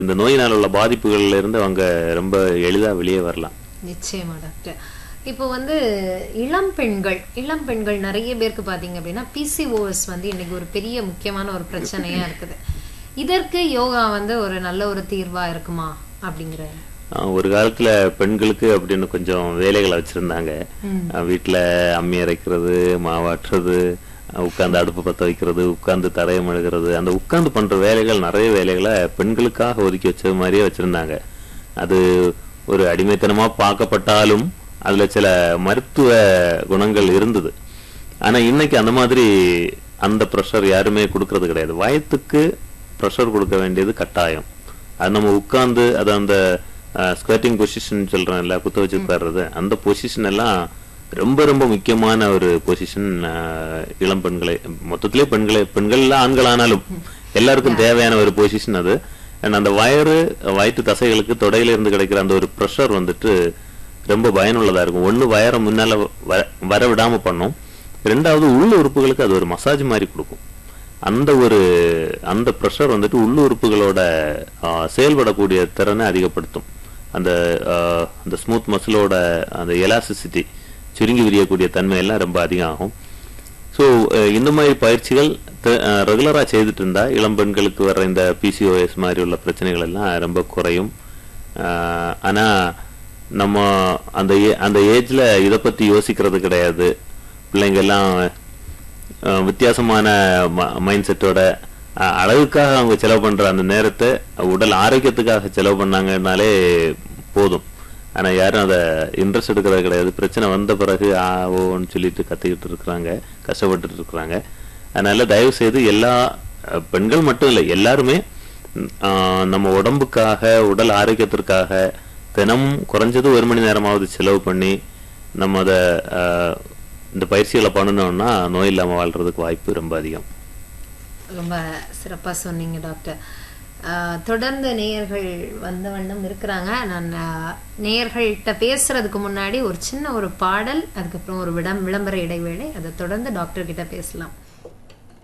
இந்த நோயினால் உள்ள பாதிப்புகள்ல இருந்து அவங்க ரொம்ப எளிதா வெளியே வரலாம் நிச்சயமா டாக்டர் இப்போ வந்து இளம் பெண்கள் இளம் பெண்கள் நிறைய பேருக்கு பாத்தீங்க அப்படின்னா பிசிஓஎஸ் வந்து இன்னைக்கு ஒரு பெரிய முக்கியமான ஒரு பிரச்சனையா இருக்குது இதற்கு யோகா வந்து ஒரு நல்ல ஒரு தீர்வா இருக்குமா அப்படிங்கிற ஆஹ் ஒரு காலத்துல பெண்களுக்கு அப்படின்னு கொஞ்சம் வேலைகளை வச்சிருந்தாங்க ஆஹ் வீட்டுல அம்மி அரைக்கிறது மாவாட்டுறது ஆஹ் உட்கார்ந்து அடுப்பு பத்த வைக்கிறது உட்கார்ந்து தரையை மெழுகிறது அந்த உட்கார்ந்து பண்ற வேலைகள் நிறைய வேலைகளை பெண்களுக்காக ஒதுக்கி வச்சது மாதிரியே வச்சிருந்தாங்க அது ஒரு அடிமைத்தனமா பார்க்கப்பட்டாலும் அதுல சில மருத்துவ குணங்கள் இருந்தது ஆனா இன்னைக்கு அந்த மாதிரி அந்த ப்ரெஷர் யாருமே கொடுக்கறது கிடையாது வயத்துக்கு ப்ரெஷர் கொடுக்க வேண்டியது கட்டாயம் அது நம்ம உட்கார்ந்து அது அந்த ஸ்கர்ட்டிங் பொசிஷன் சொல்றோம்ல குத்த வச்சு உட்கார்றது அந்த பொசிஷன் எல்லாம் ரொம்ப ரொம்ப முக்கியமான ஒரு பொசிஷன் இளம் பெண்களை மொத்தத்திலே பெண்களை பெண்கள் ஆண்கள் ஆனாலும் எல்லாருக்கும் தேவையான ஒரு பொசிஷன் அது And அந்த வயறு வயிற்று தசைகளுக்கு தொடையில இருந்து கிடைக்கிற அந்த ஒரு ப்ரெஷர் வந்துட்டு ரொம்ப பயனுள்ளதா இருக்கும் ஒண்ணு வயரை முன்னால வ- வர விடாம பண்ணும் ரெண்டாவது உள்ள உறுப்புகளுக்கு அது ஒரு மசாஜ் மாதிரி கொடுக்கும் அந்த ஒரு அந்த ப்ரெஷர் வந்துட்டு உள்ள உறுப்புகளோட ஆ, செயல்படக்கூடிய திறனை அதிகப்படுத்தும் அந்த ஆ, அந்த ஸ்மூத் மசிலோட அந்த எலாசிசிட்டி சுருங்கி விரியக்கூடிய தன்மை எல்லாம் ரொம்ப அதிகம் ஆகும் ஸோ இந்த மாதிரி பயிற்சிகள் ரெகுலராக செய்துட்டு இருந்தா இளம் பெண்களுக்கு வர்ற இந்த பிசிஓஎஸ் மாதிரி உள்ள பிரச்சனைகள் எல்லாம் ரொம்ப குறையும் அஹ், ஆனா நம்ம அந்த ஏ- அந்த ஏஜ்ல இதை பத்தி யோசிக்கிறது கிடையாது பிள்ளைங்க எல்லாம் அஹ், வித்தியாசமான மைண்ட் செட்டோட அழகுக்காக அவங்க செலவு பண்ற அந்த நேரத்தை உடல் ஆரோக்கியத்துக்காக செலவு பண்ணாங்கன்னாலே போதும் ஆனா யாரும் அதை இன்ட்ரெஸ்ட் எடுக்கிறது கிடையாது பிரச்சனை வந்த பிறகு ஆ ஓன்னு சொல்லிட்டு கத்திக்கிட்டு இருக்கிறாங்க கஷ்டப்பட்டுட்டு இருக்கிறாங்க அதனால தயவு செய்து எல்லா அஹ், பெண்கள் மட்டும் இல்லை எல்லாருமே ம், ஆஹ், நம்ம உடம்புக்காக உடல் ஆரோக்கியத்திற்காக தினமும் குறைஞ்சது ஒரு மணி நேரமாவது செலவு பண்ணி நம்ம அதை ஆஹ், இந்த பயிற்சிகளை பண்ணணும்னா நோய் இல்லாம வாழ்றதுக்கு வாய்ப்பு ரொம்ப அதிகம் ரொம்ப சிறப்பா சொன்னீங்க டாக்டர் ஆஹ் தொடர்ந்து நேயர்கள் வந்த வண்ணம் இருக்கிறாங்க நான் ஆஹ், நேயர்கள்ட்ட பேசுறதுக்கு முன்னாடி ஒரு சின்ன ஒரு பாடல் அதுக்கப்புறம் ஒரு விடம் விளம்பர இடைவேளை அதை தொடர்ந்து டாக்டர் கிட்ட பேசலாம்